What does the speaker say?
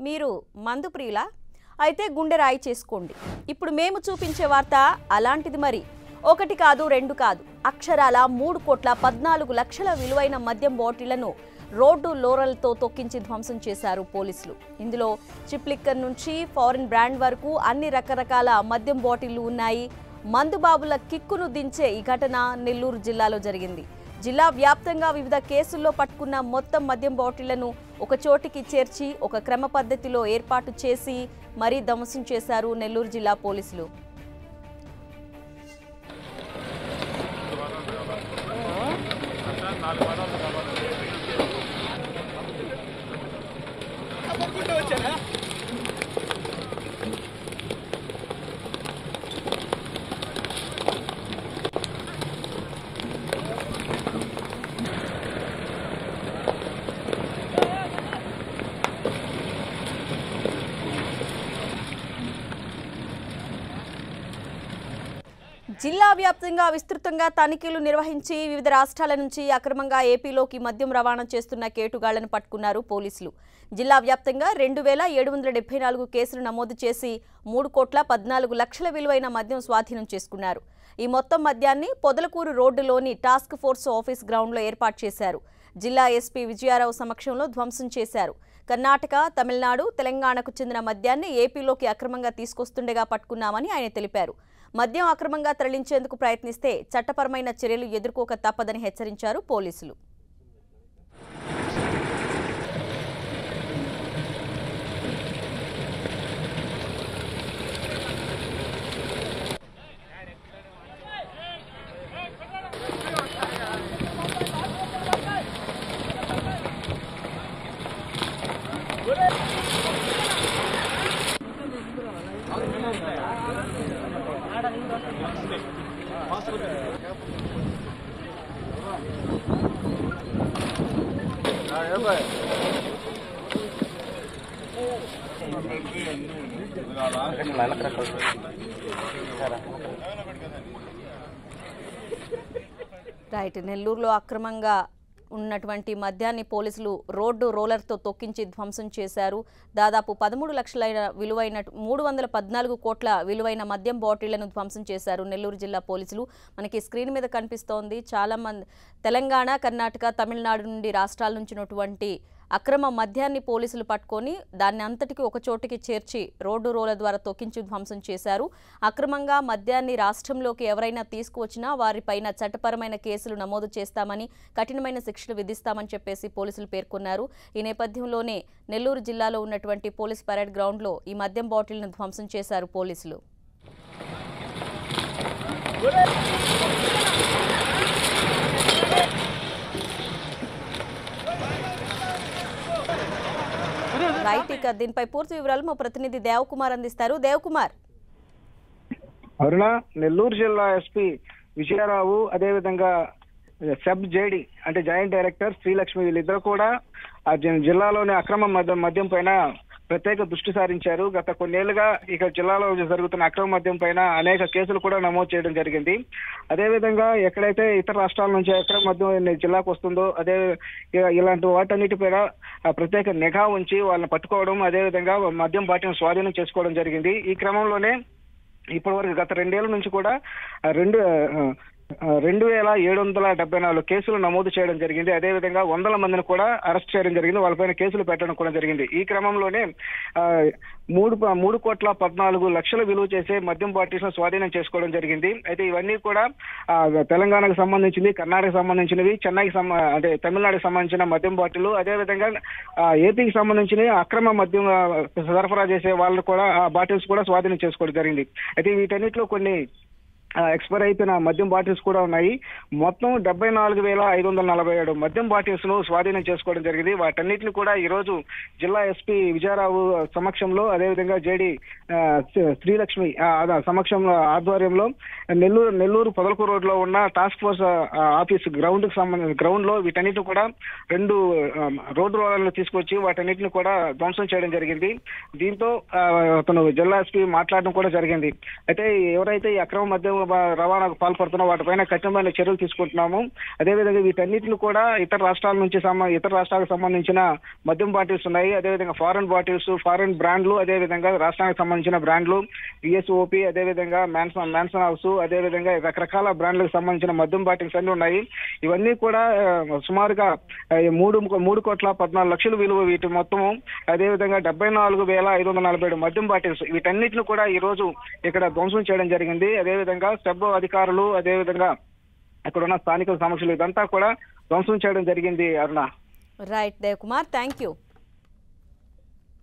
మీరు మందు ప్రియులా అయితే గుండె రాయి చేసుకోండి ఇప్పుడు మేము చూపించే వార్త అలాంటిది మరి ఒకటి కాదు రెండు కాదు అక్షరాల మూడు కోట్ల పద్నాలుగు లక్షల విలువైన మద్యం బాటిళ్లను రోడ్డు లోరల్తో తొక్కించి ధ్వంసం చేశారు పోలీసులు ఇందులో చిప్ లిక్కర్ నుంచి ఫారిన్ బ్రాండ్ వరకు అన్ని రకరకాల మద్యం బాటిళ్లు ఉన్నాయి మందుబాబుల కిక్కును దించే ఈ ఘటన నెల్లూరు జిల్లాలో జరిగింది జిల్లా వ్యాప్తంగా వివిధ కేసుల్లో పట్టుకున్న మొత్తం మద్యం బాటిళ్లను ఒక చోటికి చేర్చి ఒక క్రమ పద్ధతిలో ఏర్పాటు చేసి మరీ ధ్వంసం చేశారు నెల్లూరు జిల్లా పోలీసులు జిల్లా వ్యాప్తంగా విస్తృతంగా తనిఖీలు నిర్వహించి వివిధ రాష్ట్రాల నుంచి అక్రమంగా ఏపీలోకి మద్యం రవాణా చేస్తున్న కేటుగాళ్లను పట్టుకున్నారు పోలీసులు జిల్లా వ్యాప్తంగా రెండు వేల ఏడు వందల డెబ్బై నాలుగు కేసులు నమోదు చేసి మూడు కోట్ల పద్నాలుగు లక్షల విలువైన మద్యం స్వాధీనం చేసుకున్నారు ఈ మొత్తం మద్యాన్ని పొదలకూరు రోడ్డులోని టాస్క్ ఫోర్స్ ఆఫీస్ గ్రౌండ్లో ఏర్పాటు చేశారు జిల్లా ఎస్పీ విజయారావు సమక్షంలో ధ్వంసం చేశారు కర్ణాటక తమిళనాడు తెలంగాణకు చెందిన మద్యాన్ని ఏపీలోకి అక్రమంగా తీసుకొస్తుండగా పట్టుకున్నామని ఆయన తెలిపారు మద్యం అక్రమంగా తరలించేందుకు ప్రయత్నిస్తే చట్టపరమైన చర్యలు ఎదుర్కోక తప్పదని హెచ్చరించారు పోలీసులు రైట్ నెల్లూరులో అక్రమంగా ఉన్నటువంటి మద్యాన్ని పోలీసులు రోడ్డు రోలర్తో తొక్కించి ధ్వంసం చేశారు దాదాపు పదమూడు లక్షల విలువైన మూడు వందల పద్నాలుగు కోట్ల విలువైన మద్యం బాటిళ్లను ధ్వంసం చేశారు నెల్లూరు జిల్లా పోలీసులు మనకి స్క్రీన్ మీద కనిపిస్తోంది చాలా మంది తెలంగాణ కర్ణాటక తమిళనాడు నుండి రాష్ట్రాల నుంచి ఉన్నటువంటి అక్రమ మద్యాన్ని పోలీసులు పట్టుకొని దాన్ని అంతటికి ఒక చోటికి చేర్చి రోడ్డు రోల ద్వారా తొక్కించి ధ్వంసం చేశారు అక్రమంగా మద్యాన్ని రాష్ట్రంలోకి ఎవరైనా తీసుకువచ్చినా వారిపైన చట్టపరమైన కేసులు నమోదు చేస్తామని కఠినమైన శిక్షలు విధిస్తామని చెప్పేసి పోలీసులు పేర్కొన్నారు ఈ నేపథ్యంలోనే నెల్లూరు జిల్లాలో ఉన్నటువంటి పోలీస్ పరేడ్ గ్రౌండ్లో ఈ మద్యం బాటిల్ను ధ్వంసం చేశారు పోలీసులు రైట్ ఇక దీనిపై పూర్తి వివరాలు మా ప్రతినిధి దేవకుమార్ అందిస్తారు దేవకుమార్ అరుణ నెల్లూరు జిల్లా ఎస్పీ విజయారావు అదేవిధంగా సబ్ జేడి అంటే జాయింట్ డైరెక్టర్ శ్రీలక్ష్మి వీళ్ళిద్దరు కూడా ఆ జి- జిల్లాలోని అక్రమ మద్యం మద్యం పైన ప్రత్యేక దృష్టి సారించారు గత కొన్నేళ్లుగా ఇక జిల్లాలో జరుగుతున్న అక్రమ మద్యం పైన అనేక కేసులు కూడా నమోదు చేయడం జరిగింది అదేవిధంగా ఎక్కడైతే ఇతర రాష్ట్రాల నుంచి అక్రమ మద్యం జిల్లాకు వస్తుందో అదే ఇ- ఇలాంటి వాటన్నిటిపైన ఆ ప్రత్యేక నిఘా ఉంచి వాళ్ళని పట్టుకోవడం అదేవిధంగా మద్యం బాటిని స్వాధీనం చేసుకోవడం జరిగింది ఈ క్రమంలోనే ఇప్పటి వరకు గత రెండేళ్ల నుంచి కూడా ఆ, రెండు ఆ, ఆ, రెండు వేల ఏడు వందల డెబ్బై నాలుగు కేసులు నమోదు చేయడం జరిగింది అదేవిధంగా వందల మందిని కూడా అరెస్ట్ చేయడం జరిగింది వాళ్ళపైన కేసులు పెట్టడం కూడా జరిగింది ఈ క్రమంలోనే ఆ, మూడు ప- మూడు కోట్ల పద్నాలుగు లక్షల విలువ చేసే మద్యం బాటిల్స్ స్వాధీనం చేసుకోవడం జరిగింది అయితే ఇవన్నీ కూడా ఆ, తెలంగాణకు సంబంధించింది కర్ణాటక సంబంధించినవి చెన్నైకి సంబ అంటే తమిళనాడుకి సంబంధించిన మద్యం బాటిల్ అదేవిధంగా ఆ, ఏపీకి సంబంధించిన అక్రమ మద్యం ఆ, సరఫరా చేసే వాళ్ళు కూడా ఆ బాటిల్స్ కూడా స్వాధీనం చేసుకోవడం జరిగింది అయితే వీటన్నిటిలో కొన్ని ఎక్స్పైర్ అయిపోయిన మద్యం బాటిల్స్ కూడా ఉన్నాయి మొత్తం డెబ్బై నాలుగు వేల ఐదు వందల నలభై ఏడు మద్యం బాటిల్స్ ను స్వాధీనం చేసుకోవడం జరిగింది వాటన్నిటిని కూడా ఈ రోజు జిల్లా ఎస్పీ విజయరావు సమక్షంలో అదేవిధంగా జేడి ఆ, శ్రీ- శ్రీలక్ష్మి ఆ, అద- సమక్షంలో ఆధ్వర్యంలో నెల్లూరు నెల్లూరు పొదలకూరు రోడ్ లో ఉన్న టాస్క్ ఫోర్స్ ఆ, ఆఫీస్ గ్రౌండ్ కి సంబంధించిన గ్రౌండ్ లో వీటన్నిటిని కూడా రెండు ఆ, రోడ్డు రోలర్లు తీసుకొచ్చి వాటన్నిటిని కూడా ధ్వంసం చేయడం జరిగింది దీంతో ఆ, అతను జిల్లా ఎస్పీ మాట్లాడడం కూడా జరిగింది అయితే ఎవరైతే ఈ అక్రమ మద్యం బ- రవాణాకు పాల్పడుతున్న వాటిపైన కఠినమైన చర్యలు తీసుకుంటున్నాము అదేవిధంగా వీటన్నిటిని కూడా ఇతర రాష్ట్రాల నుంచి సంబ- ఇతర రాష్ట్రాలకు సంబంధించిన మద్యం బాటిల్స్ ఉన్నాయి అదేవిధంగా ఫారెన్ బాటిల్స్ ఫారెన్ బ్రాండ్లు అదేవిధంగా రాష్ట్రానికి సంబంధించిన బ్రాండ్లు విఎస్ఓపి అదేవిధంగా మ్యాన్సన్ మ్యాన్సన్ హౌస్ అదేవిధంగా రకరకాల బ్రాండ్లకు సంబంధించిన మద్యం బాటిల్స్ అన్ని ఉన్నాయి ఇవన్నీ కూడా ఆ, సుమారుగా ఆ, మూడు మూడు కోట్ల పద్నాలుగు లక్షలు విలువ వీటి మొత్తము అదేవిధంగా డెబ్బై నాలుగు వేల ఐదు వందల నలభై ఏడు మద్యం బాటిల్స్ వీటన్నిటిని కూడా ఈ రోజు ఇక్కడ ధ్వంసం చేయడం జరిగింది అదేవిధంగా సెబ్ అధికారులు అదేవిధంగా అక్కడ ఉన్న స్థానికుల సమక్షంలో ఇదంతా కూడా ధ్వంసం చేయడం జరిగింది Aruna right Dev Kumar thank you